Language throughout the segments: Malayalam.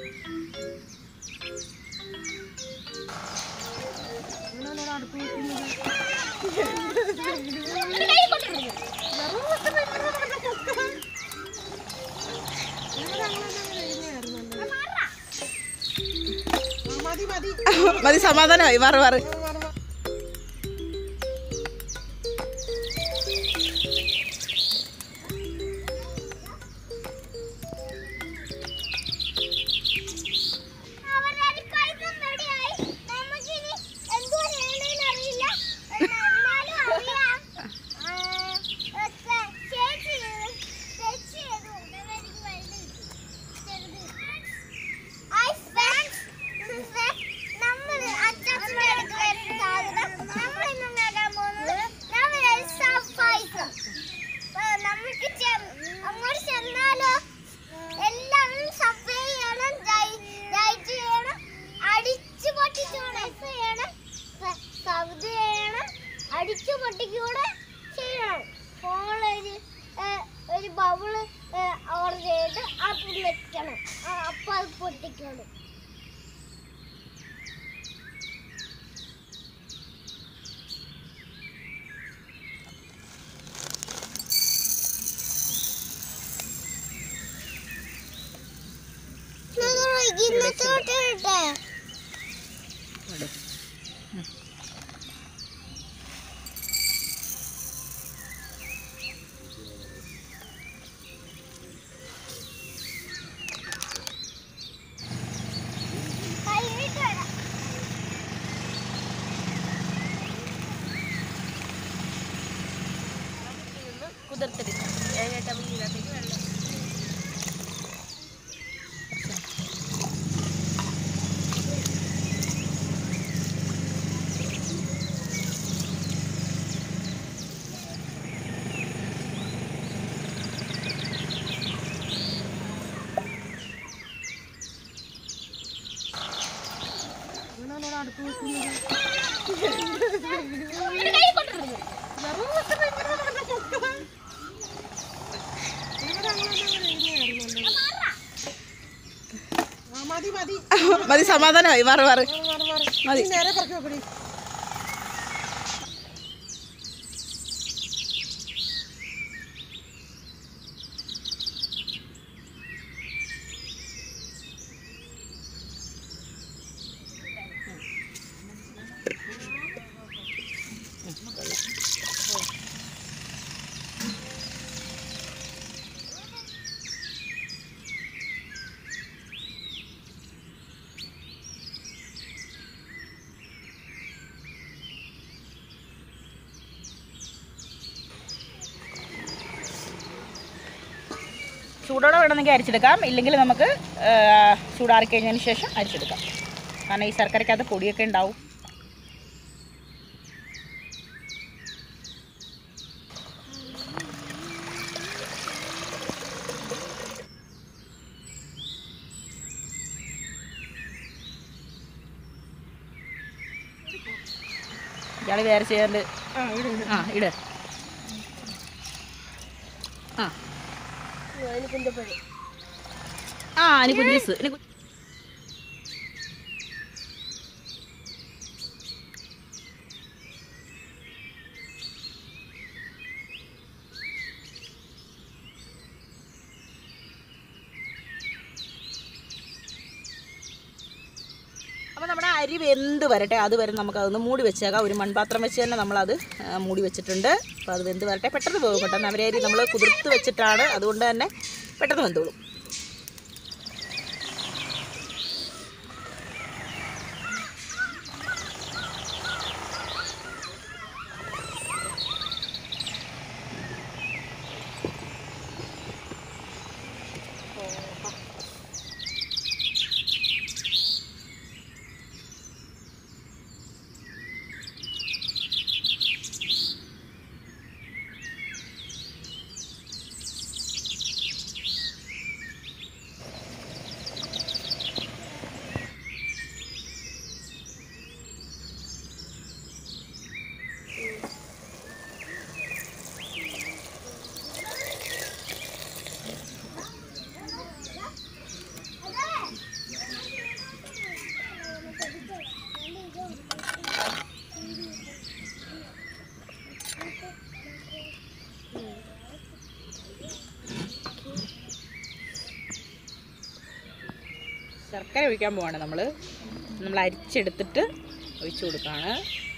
മതി മതി മതി സമാധാനമായി മാറ് മാറ് അവരുടെ കൈക്കും റെഡിയായി നമുക്കിനി എന്തോ ചെയ്യണമെന്ന് അറിയില്ല എന്നാലും അറിയാം ആ, ഒക്കെ ചേച്ചി ചേച്ചി ചെയ്തു എനിക്ക് വലുത് ചെറുത് ഹായ് ഫ്രണ്ട്സ് നമ്മൾ അച്ചാച്ചൻ്റെ അടുത്ത് വരുന്ന സാധനം നമ്മൾ ഇന്ന് ഉണ്ടാക്കാൻ പോകുന്നത് നമ്മൾ പായസം നമുക്ക് ചെ- അങ്ങോട്ട് ചെന്നാലോ എല്ലാവരും സപ്ലൈ ചെയ്യണം ഡയറ്റ് ചെയ്യണം അടിച്ചു പൊട്ടിച്ചൂടെ ചെയ്യണം കവിത ചെയ്യണം അടിച്ചു പൊട്ടിക്കൂടെ ചെയ്യണം ഫോണിലൊരു ഒരു ബബിള് ഓർഡർ ചെയ്ത് അത് വെക്കണം ആ, അപ്പൊ അത് പൊട്ടിക്കണം ഇന്നത്തോട്ടിട്ടെ കൈവിട്ടോടാ കുതിർത്തിട്ട് അങ്ങനെയാണ് അടുപ്പ് വെക്കുന്നത് ആ മതി മതി മതി സമാധാനമായി മാറ് മാറ് മാറി മാറി മതി നേരെ പറക്കി വെക്കടി ചൂടോടെ വേണമെങ്കിൽ അരിച്ചെടുക്കാം ഇല്ലെങ്കിൽ നമുക്ക് ആ, ചൂടാറി കഴിഞ്ഞതിന് ശേഷം അരിച്ചെടുക്കാം കാരണം ഈ ശർക്കരയ്ക്കകത്ത് പൊടിയൊക്കെ ഉണ്ടാവും ഇയാൾ വേറെ ചെയ്യാണ്ട് ആ ഇട് ഇട്. ആ ഇട് ആ അതിന് കുന്തപ്പഴി ആ ഇനി കുഞ്ഞീസ് ഇനി കു- അപ്പോൾ നമ്മുടെ അരി വെന്ത് വരട്ടെ അത് വരെ നമുക്ക് അതൊന്ന് മൂടി വെച്ചേക്കാം ഒരു മൺപാത്രം വെച്ച് തന്നെ നമ്മളത് ആ, മൂടി വെച്ചിട്ടുണ്ട് അപ്പോൾ അത് വെന്ത് വരട്ടെ പെട്ടെന്ന് പോകും പെട്ടെന്ന് അവരെ അരി നമ്മൾ കുതിർത്ത് വെച്ചിട്ടാണ് അതുകൊണ്ട് തന്നെ പെട്ടെന്ന് വെന്തോളും ശർക്കര ഒഴിക്കാൻ പോവാണ് നമ്മൾ നമ്മൾ അരിച്ചെടുത്തിട്ട് ഒഴിച്ചു കൊടുക്കുകയാണ്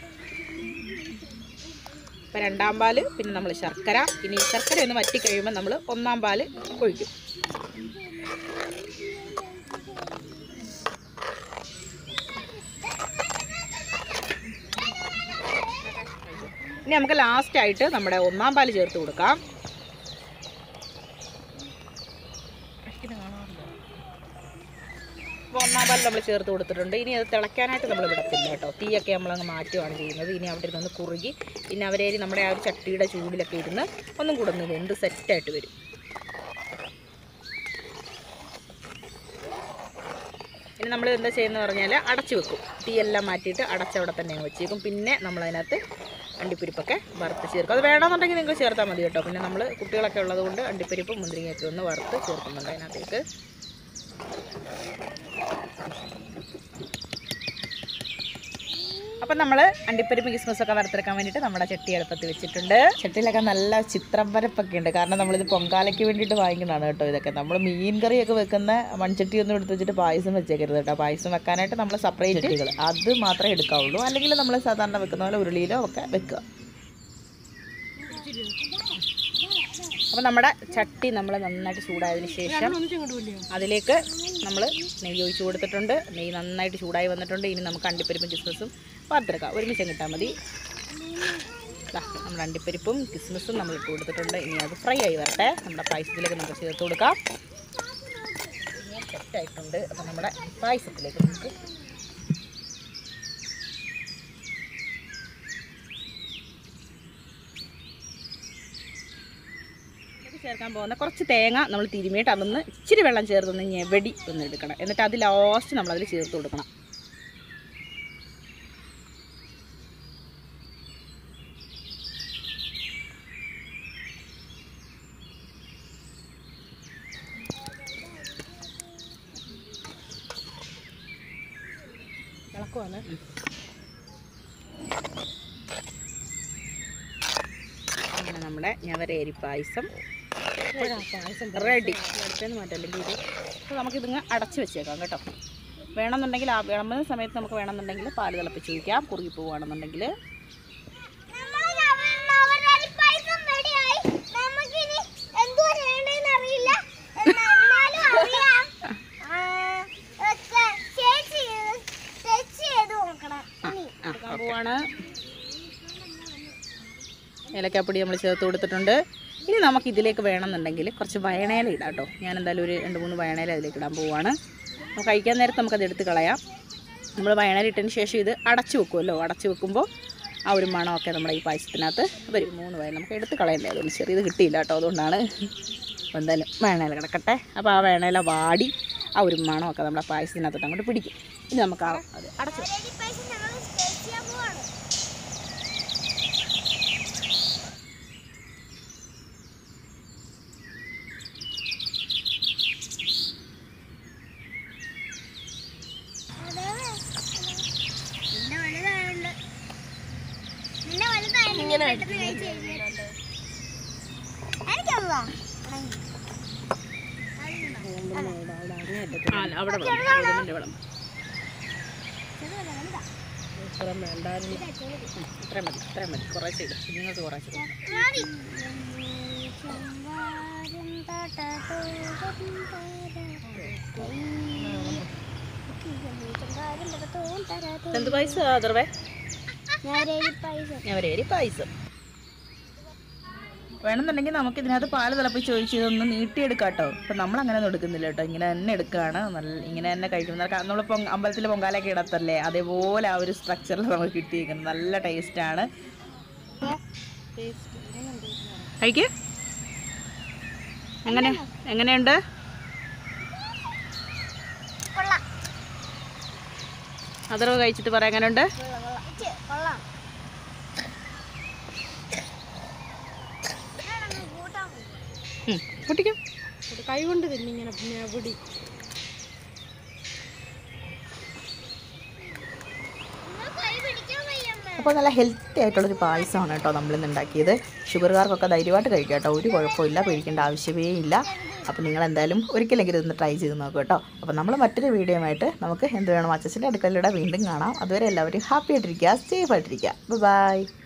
ഇപ്പം രണ്ടാം പാല് പിന്നെ നമ്മൾ ശർക്കര പിന്നെ ഈ ശർക്കര ഒന്ന് വറ്റി കഴിയുമ്പോൾ നമ്മൾ ഒന്നാം പാല് ഒഴിക്കും ഇനി നമുക്ക് ലാസ്റ്റ് ആയിട്ട് നമ്മുടെ ഒന്നാം പാല് ചേർത്ത് കൊടുക്കാം അപ്പോൾ ഒന്നാം പാല് നമ്മൾ ചേർത്ത് കൊടുത്തിട്ടുണ്ട് ഇനി അത് തിളയ്ക്കാനായിട്ട് നമ്മൾ വിടത്തില്ല കേട്ടോ തീയൊക്കെ നമ്മളങ്ങ് മാറ്റുകയാണ് ചെയ്യുന്നത് ഇനി അവിടെ ഇരുന്ന് കുറുകി പിന്നെ അവരെ നമ്മുടെ ആ ഒരു ചട്ടിയുടെ ചൂടിലൊക്കെ ഇരുന്ന് ഒന്നും കൂടെ ഒന്ന് വെന്ത് സെറ്റായിട്ട് വരും ഇനി നമ്മൾ എന്താ ചെയ്യുന്നത് പറഞ്ഞാൽ അടച്ചു വെക്കും തീയെല്ലാം മാറ്റിയിട്ട് അടച്ചവിടെ തന്നെ അങ്ങ് വെച്ചേക്കും പിന്നെ നമ്മളതിനകത്ത് അണ്ടിപ്പരിപ്പൊക്കെ വറുത്ത് ചേർക്കും അത് വേണമെന്നുണ്ടെങ്കിൽ നിങ്ങൾ ചേർത്താൽ മതി കേട്ടോ പിന്നെ നമ്മൾ കുട്ടികളൊക്കെ ഉള്ളത് കൊണ്ട് അണ്ടിപ്പരിപ്പും മുന്തിരിങ്ങയൊക്കെ ഒന്ന് വറുത്ത് ചേർക്കുന്നുണ്ട് അതിനകത്തേക്ക് അപ്പം നമ്മൾ അണ്ടിപ്പരിപ്പ് കിസ്മസ് ഒക്കെ വറുത്തെടുക്കാൻ വേണ്ടിയിട്ട് നമ്മുടെ ചട്ടി അടുപ്പത്ത് വെച്ചിട്ടുണ്ട് ചട്ടിയിലൊക്കെ നല്ല ചിത്രം വരപ്പൊക്കെ ഉണ്ട് കാരണം നമ്മളിത് പൊങ്കാലയ്ക്ക് വേണ്ടിയിട്ട് വാങ്ങിക്കുന്നതാണ് കേട്ടോ ഇതൊക്കെ നമ്മൾ മീൻ കറിയൊക്കെ വെക്കുന്ന മൺചട്ടി ഒന്നും എടുത്ത് വെച്ചിട്ട് പായസം വെച്ചേക്കരുത് കേട്ടോ പായസം വെക്കാനായിട്ട് നമ്മൾ സെപ്പറേറ്റ് ചട്ടികൾ അത് മാത്രമേ എടുക്കാവുള്ളൂ അല്ലെങ്കിൽ നമ്മൾ സാധാരണ വെക്കുന്ന പോലെ ഉരുളിയിലോ ഒക്കെ വെക്കുക അപ്പോൾ നമ്മുടെ ചട്ടി നമ്മൾ നന്നായിട്ട് ചൂടായതിനു ശേഷം ഒന്നിച്ചും ഇങ്ങോട്ട് വിളിയോ അതിലേക്ക് നമ്മൾ നെയ്യ് ഒഴിച്ച് കൊടുത്തിട്ടുണ്ട് നെയ്യ് നന്നായിട്ട് ചൂടായി വന്നിട്ടുണ്ട് ഇനി നമുക്ക് അണ്ടിപ്പരിപ്പും കിസ്മസും വറുത്തെടുക്കാം ഒരുമിച്ച് കിട്ടാൽ മതി ദാ, നമ്മുടെ അണ്ടിപ്പരിപ്പും കിസ്മസും നമ്മൾ ഇട്ട് കൊടുത്തിട്ടുണ്ട് ഇനി അത് ഫ്രൈ ആയി വരട്ടെ നമ്മുടെ പായസത്തിലേക്ക് നമുക്ക് ചേർത്ത് കൊടുക്കാം സെറ്റായിട്ടുണ്ട് അപ്പോൾ നമ്മുടെ പായസത്തിലേക്ക് നമുക്ക് ഇതിലേക്ക് ചേർക്കാൻ പോകുന്ന കുറച്ച് തേങ്ങ നമ്മൾ തിരുമിയിട്ട് അതൊന്ന് ഇച്ചിരി വെള്ളം ചേർത്തൊന്ന് ഞെവടി ഒന്ന് എടുക്കണം എന്നിട്ട് അത് ലാസ്റ്റ് നമ്മൾ അതിൽ ചേർത്ത് കൊടുക്കണം ഇളക്കുവാണ് അങ്ങനെ നമ്മുടെ ഞവരേരി പായസം പായസം റെഡി അടുത്തേന്ന് മാറ്റാം അല്ലെങ്കിൽ ഇത് അപ്പോൾ നമുക്കിതിങ്ങ് അടച്ച് വെച്ചേക്കാം കേട്ടോ വേണമെന്നുണ്ടെങ്കിൽ ആ വിളമ്പുന്ന സമയത്ത് നമുക്ക് വേണമെന്നുണ്ടെങ്കിൽ പാല് തിളപ്പിച്ച് ഒഴിക്കാം കുറുകി പോവുകയാണെന്നുണ്ടെങ്കിൽ നമ്മള് നവ- നവരാത്രി പായസം ready-ആയി. നമുക്കിനി എന്തുവാ ചെയ്യേണ്ടതെന്ന് അറിയില്ല. എന്നാ- എന്നാലും അറിയാം. ആ, ഒക്കെ taste ചെയ്ത്- taste ചെയ്ത് നോക്കണം. ഇനി. ആ പോവാണ് ഏലക്കാപ്പൊടി നമ്മൾ ചേർത്ത് കൊടുത്തിട്ടുണ്ട് ഇനി നമുക്ക് ഇതിലേക്ക് വേണമെന്നുണ്ടെങ്കിൽ കുറച്ച് വയണേല ഇടാം കേട്ടോ ഞാൻ എന്തായാലും ഒരു രണ്ട് മൂന്ന് വയണേല അതിലേക്ക് ഇടാൻ പോവാണ് നമുക്ക് കഴിക്കാൻ നേരത്ത് നമുക്കത് എടുത്ത് കളയാം നമ്മൾ വയണേല ഇട്ടതിന് ശേഷം ഇത് അടച്ചു വെക്കുമല്ലോ അടച്ചു വെക്കുമ്പോൾ ആ ഒരു മണമൊക്കെ നമ്മുടെ ഈ പായസത്തിനകത്ത് വരും മൂന്ന് വയൽ നമുക്ക് എടുത്ത് കളയണ്ടേ അതുകൊണ്ട് ചെറിയത് കിട്ടിയില്ല കേട്ടോ അതുകൊണ്ടാണ് അപ്പോൾ എന്തായാലും വയണേല കിടക്കട്ടെ അപ്പോൾ ആ വയണേല വാടി ആ ഒരു മണമൊക്കെ നമ്മുടെ പായസത്തിനകത്തോട്ട് അങ്ങോട്ട് പിടിക്കും ഇനി നമുക്ക് ആ അത് അടച്ചു വെക്കാം. നവരാത്രി പായസം ഞങ്ങള് taste ചെയ്യാൻ പോവാണ്. അതെ. നിന്നെ വലുതായോണ്ട് നിന്നെ വലുതായോണ്ട് നീ പെട്ടെന്ന് കഴിച്ച് കഴിഞ്ഞിട്ട്. എനിക്കതാ ആ അവിടെ വിളമ്പ്. ഇതിൻ്റെ വിളമ്പ്. ഇത്രയും വേണ്ടായിരുന്നു ഇത്രയും മതി ഇത്രയും മതി കുറേശ്ശെ ഇടും നിങ്ങൾക്ക് കുറേശ്ശെ ഇടും മതി ചെമ്പാരം തടതോടും പാരം എന്ത് പായസം അതർവേ ഞാനൊരു പൈസ ഞവരേരി പായസം വേണമെന്നുണ്ടെങ്കിൽ നമുക്ക് ഇതിനകത്ത് പാല് തിളപ്പിച്ച് ഒഴിച്ച് ഇതൊന്ന് നീട്ടിയെടുക്കാം കേട്ടോ ഇപ്പം നമ്മൾ അങ്ങനെ ഒന്നും എടുക്കുന്നില്ല കേട്ടോ ഇങ്ങനെ തന്നെ എടുക്കുകയാണ് നല്ല ഇങ്ങനെ തന്നെ കഴിക്കുന്നത് നമ്മൾ പൊങ്ക അമ്പലത്തിൽ പൊങ്കാലൊക്കെ ഇടത്തല്ലേ അതേപോലെ ആ ഒരു സ്ട്രക്ചറിൽ നമുക്ക് കിട്ടിയിരിക്കുന്നത് നല്ല ടേസ്റ്റാണ് കഴിക്ക് എങ്ങനെ എങ്ങനെയുണ്ട് കൊള്ളാം അതർവ് കഴിച്ചിട്ട് പറയാം എങ്ങനെയുണ്ട് ഇച്ചി, കൊള്ളാം ഞാനങ്ങ് കൂട്ടാൻ പോകും ഉം, പൊട്ടിക്കും ഒരു കൈ കൊണ്ട് തിന്നിങ്ങനെ ഞെവിടി നിങ്ങൾ കൈ പിടിക്കാൻ വയ്യമ്മേ അപ്പോൾ നല്ല ഹെൽത്തി ആയിട്ടുള്ളൊരു പായസമാണ് കേട്ടോ നമ്മളിന്ന് ഉണ്ടാക്കിയത് ഷുഗറുകാർക്കൊക്കെ ധൈര്യമായിട്ട് കഴിക്കാം കേട്ടോ ഒരു കുഴപ്പമില്ല പേടിക്കേണ്ട ആവശ്യമേ ഇല്ല അപ്പോൾ നിങ്ങൾ എന്തായാലും ഒരിക്കലെങ്കിലും ഇതൊന്ന് ട്രൈ ചെയ്ത് നോക്കുക കേട്ടോ അപ്പോൾ നമ്മൾ മറ്റൊരു വീഡിയോയുമായിട്ട് നമുക്ക് എന്ത് വേണം അച്ഛൻ്റെ അടുക്കളയിലൂടെ വീണ്ടും കാണാം അതുവരെ എല്ലാവരും ഹാപ്പി ആയിട്ടിരിക്കുക സേഫ് ആയിട്ടിരിക്കുക ബൈ